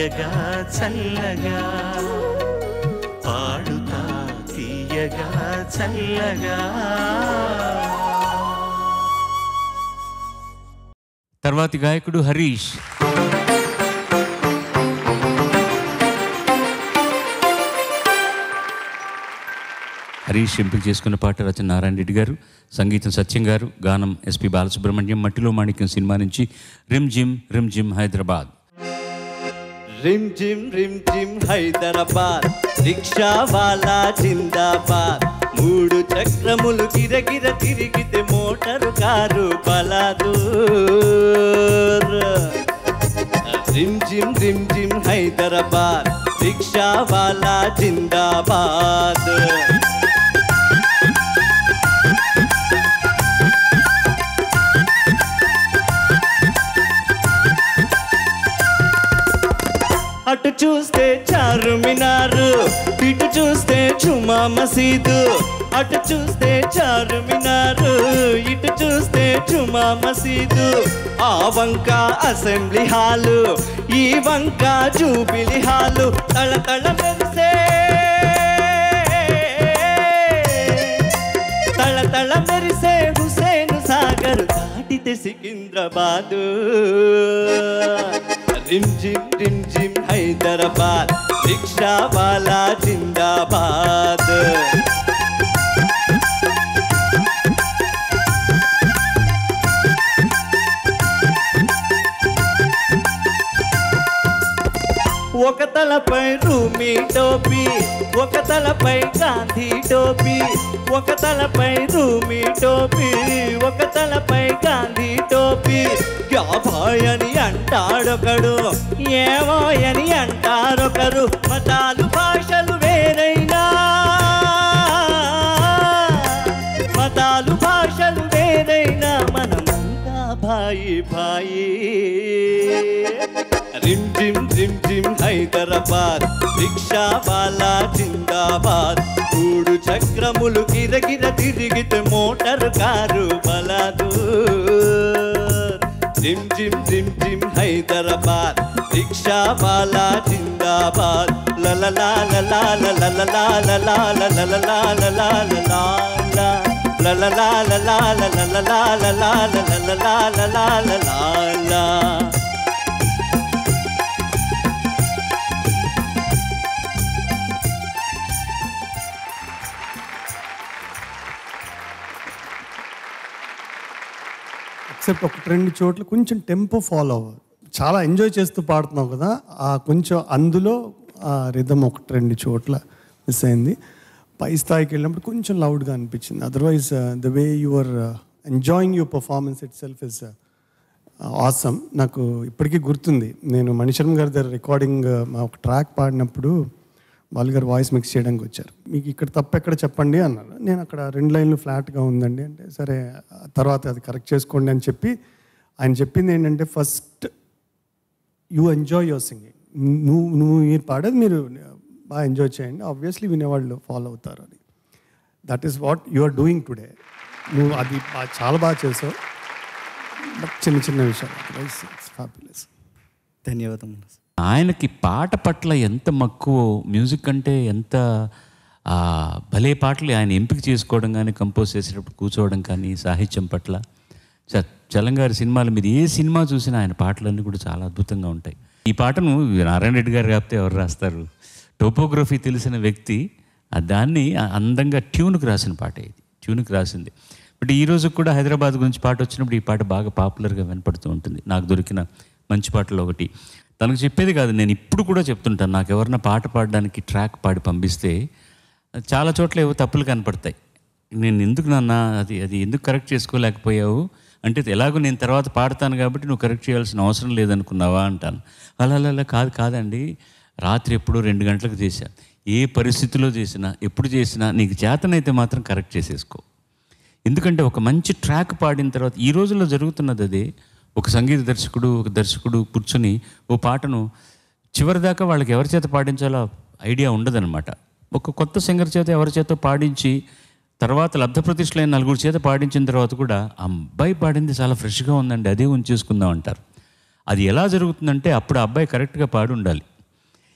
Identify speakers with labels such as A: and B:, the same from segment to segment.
A: తీయగా చల్లగా పాడుతా తీయగా చల్లగా
B: తర్వాతి గాయకుడు హరీష్ హరీష్ ఎంపిక చేసుకున్న పాట రచన నారాయణ రెడ్డి గారు సంగీతం సత్యం గారు గానం ఎస్పి బాలసుబ్రహ్మణ్యం మట్టిలో మాణిక్యం సినిమా నుంచి రిమ్ జిమ్ రిమ్ జిమ్ హైదరాబాద్
C: रिम जिम रिम जिम హైదరాబాద్ రిక్షా వాలా జిందాబాద్ మూడు చక్రములు గిరగిర తిరిగితే మోటారు కారు బలాదూర్ రిమ్ జిమ్ రిమ్ జిమ్ హైదరాబాద్ రిక్షా వాలా జిందాబాద్ అటు చూస్తే చారుమినారు ఇటు చూస్తే చుమా మసీదు అటు చూస్తే చారుమినారు ఇటు చూస్తే చుమా మసీదు ఆ వంక అసెంబ్లీ హాలు ఈ వంక జూబిలి హాలు తళతళ మెరిసే తళతళ మెరిసే హుసేన్ సాగర్ దాటితే సికింద్రాబాదు రిమ్ జిమ్ రిమ్ జిమ్ హైదరాబాద్ రిక్షా వాలా జిందాబాద్ ఒక తలపై రూమీ టోపీ ఒక తలపై గాంధీ టోపీ ఒక తలపై రూమీ టోపీ ఒక తలపై గాంధీ టోపీ క్యా భాయ్ అని అంటాడొకడు ఏమో అని అంటారొకరు మతాలు భాషలు వేరైనా మతాలు భాషలు వేరైనా మనమంతా భాయి భాయి రిమ్ జిమ్ జిమ్ జిమ్ హైదరాబాద్ రిక్షా వాలా జిందాబాద్ మూడు చక్రములు గిరగిర తిరిగితే మోటార్ కారు బలాదూర్ జిమ్ జిమ్ జిమ్ జిమ్ హైదరాబాద్ రిక్షా వాలా జిందాబాద్ లలలా లలా లలలా లలా లలలా లలా లలా లలలా లలా లలలా లలా లలలా లలా లలా
D: ఎక్సెప్ట్ ఒకటి రెండు చోట్ల కొంచెం టెంపో ఫాలో అవ్వాలి చాలా ఎంజాయ్ చేస్తూ పాడుతున్నావు కదా ఆ కొంచెం అందులో ఆ రిధమ్ ఒకటి రెండు చోట్ల మిస్ అయింది పై స్థాయికి వెళ్ళినప్పుడు కొంచెం లౌడ్గా అనిపించింది otherwise the way your enjoying your performance itself is awesome నాకు ఇప్పటికీ గుర్తుంది నేను మణిశర్మ గారి దగ్గర రికార్డింగ్ మా ఒక ట్రాక్ పాడినప్పుడు వాళ్ళు గారు వాయిస్ మిక్స్ చేయడానికి వచ్చారు మీకు ఇక్కడ తప్పు ఎక్కడ చెప్పండి అన్నారు నేను అక్కడ రెండు లైన్లు ఫ్లాట్గా ఉందండి అంటే సరే ఆ తర్వాత అది కరెక్ట్ చేసుకోండి అని చెప్పి ఆయన చెప్పింది ఏంటంటే first you enjoy your singing నువ్వు నువ్వు మీరు పాడేది మీరు బాగా ఎంజాయ్ చేయండి ఆబ్వియస్లీ వినేవాళ్ళు ఫాలో అవుతారు అని that is what you are doing today నువ్వు అది బా- చాలా బాగా చేసావు బట్ చిన్న చిన్న విషయాలు ఇట్స్ ఫ్యాబులస్
C: ధన్యవాదములు
B: ఆయనకి పాట పట్ల ఎంత మక్కువ మ్యూజిక్ అంటే ఎంత ఆ, భలే పాటలు ఆయన ఎంపిక చేసుకోవడం కానీ కంపోజ్ చేసేటప్పుడు కూర్చోవడం కానీ సాహిత్యం పట్ల చ చలంగారి సినిమాలు మీరు ఏ సినిమా చూసినా ఆయన పాటలన్నీ కూడా చాలా అద్భుతంగా ఉంటాయి ఈ పాటను నారాయణ రెడ్డి గారు కాకపోతే ఎవరు రాస్తారు టోపోగ్రఫీ తెలిసిన వ్యక్తి ఆ దాన్ని ఆ- అందంగా ట్యూన్కి రాసిన పాట ఇది ట్యూన్కి రాసింది బట్ ఈ రోజు కూడా హైదరాబాద్ గురించి పాట వచ్చినప్పుడు ఈ పాట బాగా పాపులర్గా వినపడుతూ ఉంటుంది నాకు దొరికిన మంచి పాటలు ఒకటి తనకు చెప్పేది కాదు నేను ఇప్పుడు కూడా చెప్తుంటాను నాకు ఎవరైనా పాట పాడడానికి ట్రాక్ పాడి పంపిస్తే చాలా చోట్ల ఏవో తప్పులు కనపడతాయి నేను ఎందుకు నాన్న అది అది ఎందుకు కరెక్ట్ చేసుకోలేకపోయావు అంటే ఎలాగో నేను తర్వాత పాడతాను కాబట్టి నువ్వు కరెక్ట్ చేయాల్సిన అవసరం లేదనుకున్నావా అంటాను అలా అలా అలా కాదు కాదండి రాత్రి ఎప్పుడో రెండు గంటలకు చేశా ఏ పరిస్థితిలో చేసినా ఎప్పుడు చేసినా నీకు చేతనైతే మాత్రం కరెక్ట్ చేసేసుకో ఎందుకంటే ఒక మంచి ట్రాక్ పాడిన తర్వాత ఈ రోజుల్లో జరుగుతున్నది అదే ఒక సంగీత దర్శకుడు ఒక దర్శకుడు కూర్చొని ఓ పాటను చివరిదాకా వాళ్ళకి ఎవరి చేత పాడించాలో ఐడియా ఉండదన్నమాట ఒక కొత్త సింగర్ చేత ఎవరి చేత పాడించి తర్వాత లబ్ధప్రతిష్ఠులైన నలుగురు చేత పాడించిన తర్వాత కూడా ఆ అబ్బాయి పాడింది చాలా ఫ్రెష్గా ఉందండి అదే ఉంచేసుకుందాం అంటారు అది ఎలా జరుగుతుందంటే అప్పుడు ఆ అబ్బాయి కరెక్ట్గా పాడి ఉండాలి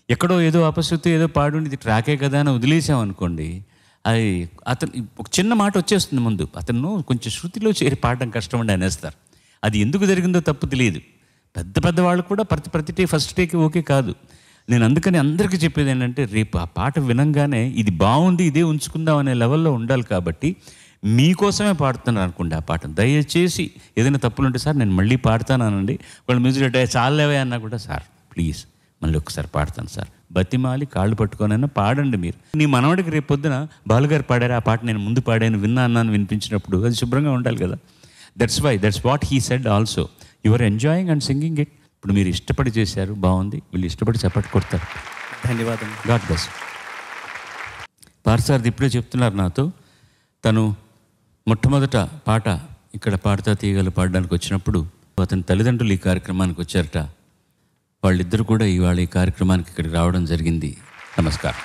B: ఎక్కడో ఏదో అపశృతి ఏదో పాడుండి ఇది ట్రాకే కదా అని వదిలేసామనుకోండి అది అతను ఒక చిన్న మాట వచ్చేస్తుంది ముందు అతను కొంచెం శృతిలో చేరి పాడడం కష్టం అండి అనేస్తారు అది ఎందుకు జరిగిందో తప్పు తెలియదు పెద్ద పెద్ద వాళ్ళు కూడా ప్రతి ప్రతి టే ఫస్ట్ టేక్ ఓకే కాదు నేను అందుకని అందరికీ చెప్పేది ఏంటంటే రేపు ఆ పాట వినంగానే ఇది బాగుంది ఇదే ఉంచుకుందాం అనే లెవెల్లో ఉండాలి కాబట్టి మీకోసమే పాడుతున్నాను అనుకోండి ఆ పాట దయచేసి ఏదైనా తప్పులు ఉంటే సార్ నేను మళ్ళీ పాడతానండి వాళ్ళు మ్యూజిక్ అంటే చాలేవే అన్నా కూడా సార్ ప్లీజ్ మళ్ళీ ఒకసారి పాడతాను సార్ బతిమాలి కాళ్ళు పట్టుకోనైనా పాడండి మీరు నీ మనవడికి రేపు పొద్దున బాలుగారు పాడారు ఆ పాట నేను ముందు పాడాను విన్నా అన్నాను వినిపించినప్పుడు అది శుభ్రంగా ఉండాలి కదా that's why that's what he said also your enjoying and singing it ఇప్పుడు మీరు ఇష్టపడి చేశారు బాగుంది వీళ్ళు ఇష్టపడి చప్పటి కొడతారు
C: ధన్యవాదం
B: గాడ్ బ్లెస్ పార్సారథి ఇప్పుడే చెప్తున్నారు నాతో తను మొట్టమొదట పాట ఇక్కడ పాడతా తీయగలు పాడడానికి వచ్చినప్పుడు అతని తల్లిదండ్రులు ఈ కార్యక్రమానికి వచ్చారట వాళ్ళిద్దరు కూడా ఇవాళ ఈ కార్యక్రమానికి ఇక్కడికి రావడం జరిగింది నమస్కారం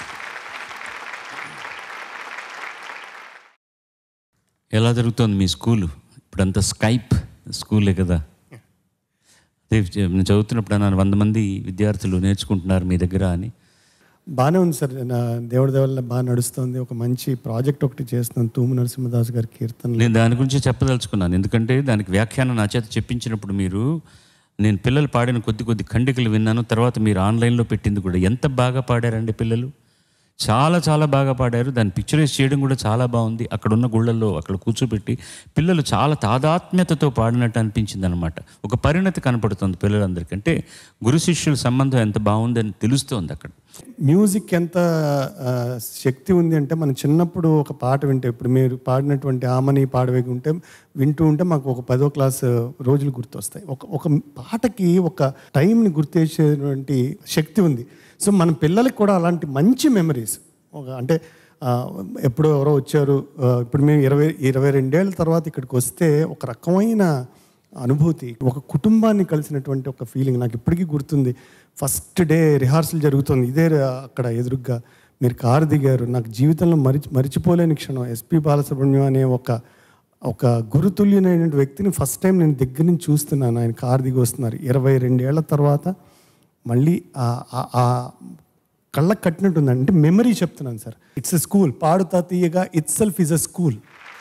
B: ఎలా జరుగుతోంది మీ స్కూలు ఇప్పుడంతా స్కైప్ స్కూలే కదా అదే నేను చదువుతున్నప్పుడు అన్నాను వంద మంది విద్యార్థులు నేర్చుకుంటున్నారు మీ దగ్గర అని
D: బాగానే ఉంది సార్ నా దేవుడి దేవల్ల బాగా నడుస్తుంది ఒక మంచి ప్రాజెక్ట్ ఒకటి చేస్తున్నాను తూము నరసింహదాస్ గారి కీర్తనలు
B: నేను దాని గురించి చెప్పదలుచుకున్నాను ఎందుకంటే దానికి వ్యాఖ్యానం నా చేత చెప్పించినప్పుడు మీరు నేను పిల్లలు పాడిన కొద్ది కొద్ది ఖండికలు విన్నాను తర్వాత మీరు ఆన్లైన్లో పెట్టింది కూడా ఎంత బాగా పాడారండి పిల్లలు చాలా చాలా బాగా పాడారు దాన్ని పిక్చరైజ్ చేయడం కూడా చాలా బాగుంది అక్కడ ఉన్న గుళ్ళల్లో అక్కడ కూర్చోబెట్టి పిల్లలు చాలా తాదాత్మ్యతతో పాడినట్టు అనిపించింది అనమాట ఒక పరిణతి కనపడుతుంది పిల్లలందరికీ అంటే గురు శిష్యుల సంబంధం ఎంత బాగుందని తెలుస్తోంది అక్కడ
D: మ్యూజిక్ ఎంత ఆ, శక్తి ఉంది అంటే మనం చిన్నప్పుడు ఒక పాట వింటే ఇప్పుడు మీరు పాడినటువంటి ఆమని పాడవేగి ఉంటే వింటూ ఉంటే మాకు ఒక పదో క్లాస్ రోజులు గుర్తొస్తాయి ఒక ఒక పాటకి ఒక టైంని గుర్తేసేటువంటి శక్తి ఉంది సో మన పిల్లలకి కూడా అలాంటి మంచి మెమరీస్ ఒక అంటే ఆ, ఎప్పుడో ఎవరో వచ్చారు ఆ, ఇప్పుడు మేము ఇరవై ఇరవై రెండేళ్ల తర్వాత ఇక్కడికి వస్తే ఒక రకమైన అనుభూతి ఒక కుటుంబాన్ని కలిసినటువంటి ఒక ఫీలింగ్ నాకు ఇప్పటికీ గుర్తుంది ఫస్ట్ డే రిహార్సల్ జరుగుతుంది ఇదే అక్కడ ఎదురుగ్గా మీరు కారు దిగారు నాకు జీవితంలో మరిచి మరిచిపోలేని క్షణం ఎస్పి బాలసుబ్రహ్మణ్యం అనే ఒక ఒక గురుతుల్యమైన వ్యక్తిని ఫస్ట్ టైం నేను దగ్గర నుంచి చూస్తున్నాను ఆయన కారు దిగి వస్తున్నారు ఇరవై రెండేళ్ల తర్వాత మళ్ళీ ఆ- ఆ- ఆ కళ్ళకు కట్టినట్టుంది అంటే మెమరీ చెప్తున్నాను సార్ ఇట్స్ ఎ స్కూల్ పాడుతా తీయగా itself is a school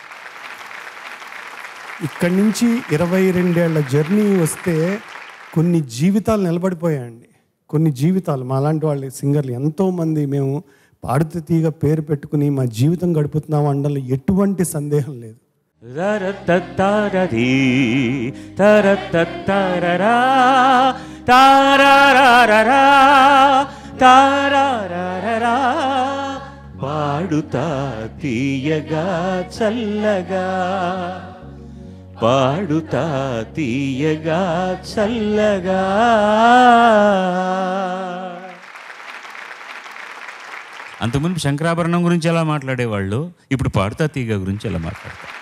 D: ఇక్కడి నుంచి ఇరవై రెండేళ్ల జర్నీ వస్తే కొన్ని జీవితాలు నిలబడిపోయాయండి కొన్ని జీవితాలు మా లాంటి వాళ్ళు సింగర్లు ఎంతోమంది మేము పాడుతూ తీగ పేరు పెట్టుకుని మా జీవితం గడుపుతున్నాం అనడంలో ఎటువంటి సందేహం లేదు
B: రరతత్తరరీ, తరతత్తరరా, తారారారారా, తారారారారా. పాడుతా తీయగా చల్లగా పాడుతా తీయగా చల్లగా అంతకుముందు శంకరాభరణం గురించి ఎలా మాట్లాడేవాళ్ళు ఇప్పుడు పాడుతా తీగ గురించి ఎలా మాట్లాడతారు